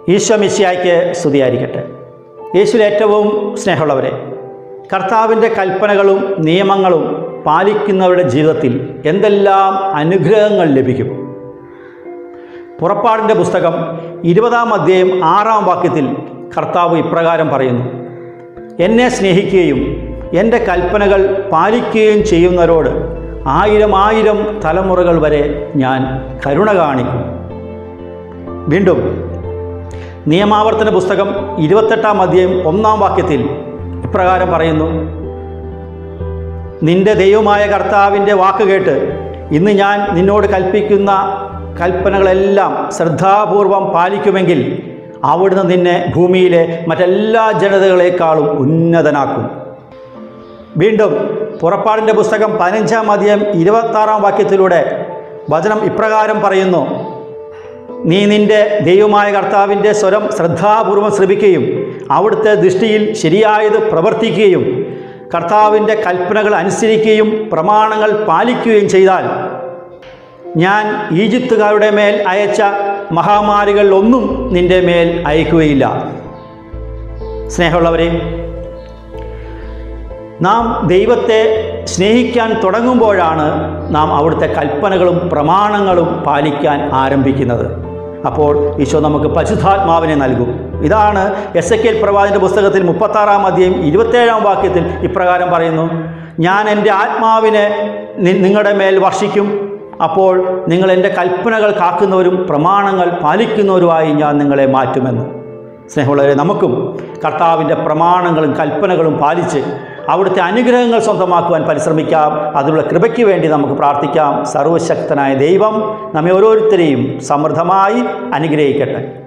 ഈശോ മിശിയായ്ക്ക് സ്തുതിയായിരിക്കട്ടെ യേശുവിൽ ഏറ്റവും സ്നേഹമുള്ളവരെ കർത്താവിൻ്റെ കൽപ്പനകളും നിയമങ്ങളും പാലിക്കുന്നവരുടെ ജീവിതത്തിൽ എന്തെല്ലാം അനുഗ്രഹങ്ങൾ ലഭിക്കും പുറപ്പാടിൻ്റെ പുസ്തകം ഇരുപതാം അധ്യായം ആറാം വാക്യത്തിൽ കർത്താവ് ഇപ്രകാരം പറയുന്നു എന്നെ സ്നേഹിക്കുകയും എൻ്റെ കൽപ്പനകൾ പാലിക്കുകയും ചെയ്യുന്നവരോട് ആയിരം ആയിരം തലമുറകൾ വരെ ഞാൻ കരുണ കാണിക്കും വീണ്ടും നിയമാവർത്തന പുസ്തകം ഇരുപത്തെട്ടാം അധ്യായം ഒന്നാം വാക്യത്തിൽ ഇപ്രകാരം പറയുന്നു നിന്റെ ദൈവമായ കർത്താവിൻ്റെ വാക്ക് കേട്ട് ഇന്ന് ഞാൻ നിന്നോട് കൽപ്പിക്കുന്ന കൽപ്പനകളെല്ലാം ശ്രദ്ധാപൂർവം പാലിക്കുമെങ്കിൽ അവിടുന്ന് നിന്നെ ഭൂമിയിലെ മറ്റെല്ലാ ജനതകളെക്കാളും ഉന്നതനാക്കും വീണ്ടും പുറപ്പാടിൻ്റെ പുസ്തകം പതിനഞ്ചാം അധ്യായം ഇരുപത്താറാം വാക്യത്തിലൂടെ വചനം ഇപ്രകാരം പറയുന്നു നീ നിന്റെ ദൈവമായ കർത്താവിൻ്റെ സ്വരം ശ്രദ്ധാപൂർവം ശ്രമിക്കുകയും അവിടുത്തെ ദൃഷ്ടിയിൽ ശരിയായത് പ്രവർത്തിക്കുകയും കർത്താവിൻ്റെ കൽപ്പനകൾ അനുസരിക്കുകയും പ്രമാണങ്ങൾ പാലിക്കുകയും ചെയ്താൽ ഞാൻ ഈജിപ്തുകാരുടെ മേൽ അയച്ച മഹാമാരികളിലൊന്നും നിന്റെ മേൽ അയക്കുകയില്ല സ്നേഹമുള്ളവരെ നാം ദൈവത്തെ സ്നേഹിക്കാൻ തുടങ്ങുമ്പോഴാണ് നാം അവിടുത്തെ കൽപ്പനകളും പ്രമാണങ്ങളും പാലിക്കാൻ ആരംഭിക്കുന്നത് അപ്പോൾ ഈശോ നമുക്ക് പരിശുദ്ധാത്മാവിനെ നൽകും ഇതാണ് എസ് എ കെൽ പ്രവാചൻ്റെ പുസ്തകത്തിൽ മുപ്പത്താറാം അധ്യായം ഇരുപത്തേഴാം വാക്യത്തിൽ ഇപ്രകാരം പറയുന്നു ഞാൻ എൻ്റെ ആത്മാവിനെ നി- നിങ്ങളുടെ മേൽ വർഷിക്കും അപ്പോൾ നിങ്ങൾ എൻ്റെ കൽപ്പനകൾ കാക്കുന്നവരും പ്രമാണങ്ങൾ പാലിക്കുന്നവരുമായി ഞാൻ നിങ്ങളെ മാറ്റുമെന്ന് സ്നേഹമുള്ളവരെ നമുക്കും കർത്താവിൻ്റെ പ്രമാണങ്ങളും കൽപ്പനകളും പാലിച്ച് അവിടുത്തെ അനുഗ്രഹങ്ങൾ സ്വന്തമാക്കുവാൻ പരിശ്രമിക്കാം അതിനുള്ള കൃപയ്ക്ക് വേണ്ടി നമുക്ക് പ്രാർത്ഥിക്കാം സർവശക്തനായ ദൈവം നമ്മെ ഓരോരുത്തരെയും സമൃദ്ധമായി അനുഗ്രഹിക്കട്ടെ